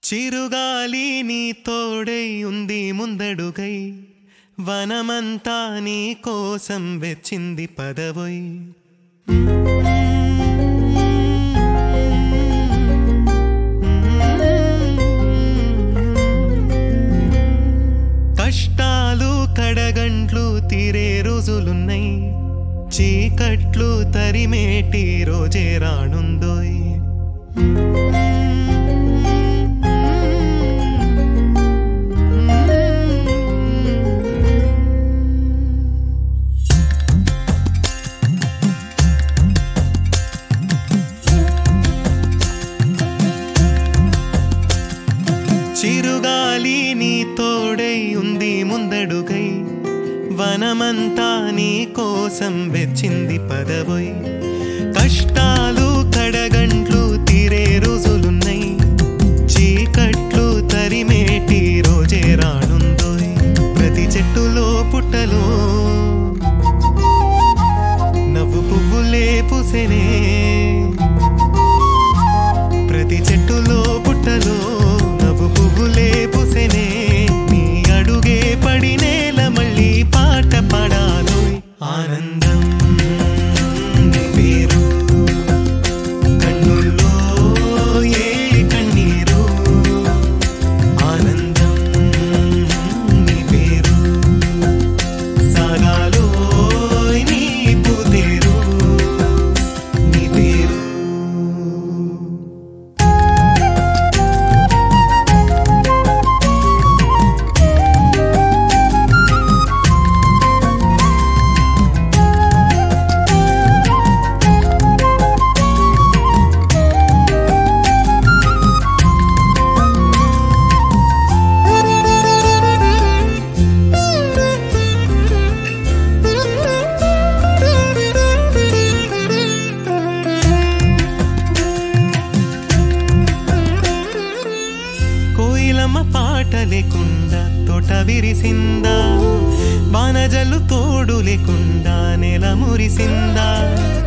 చిరుగాలి నీ తోడై ఉంది ముందడుగై వనమంతా నీ కోసం వెచ్చింది పదవై కష్టాలు కడగంట్లు తీరే రోజులున్నాయి చీకట్లు తరిమేటి రోజే రానుందోయ్ చిరుగాలి నీ తోడై ఉంది ముందడుగై వనమంతా నీ కోసం వెచ్చింది పదవై కష్టాలు కడగంట్లు తీరే రోజులున్నాయి చీకట్లు తరిమేటి రోజే రానుందోయ్ ప్రతి చెట్టులో పుట్టలో నవ్వు పువ్వులే పూసెనే ప్రతి చెట్టులో పుట్టలో నవ్వు పువ్వులే పూసెనే నీ అడుగే పడి నేల మళ్ళీ పాట పడాలో ఆనందం నీ పేరు కన్నుల్లో ఏ కన్నీరు ఆనందం నీ పేరు సాగాలో నీ పూతేరు నీ పేరు కోయిలమ్మ పాట లేకుండా తోట విరిసిందా బాణజల్లు తోడు లేకుండా నెల మురిసిందా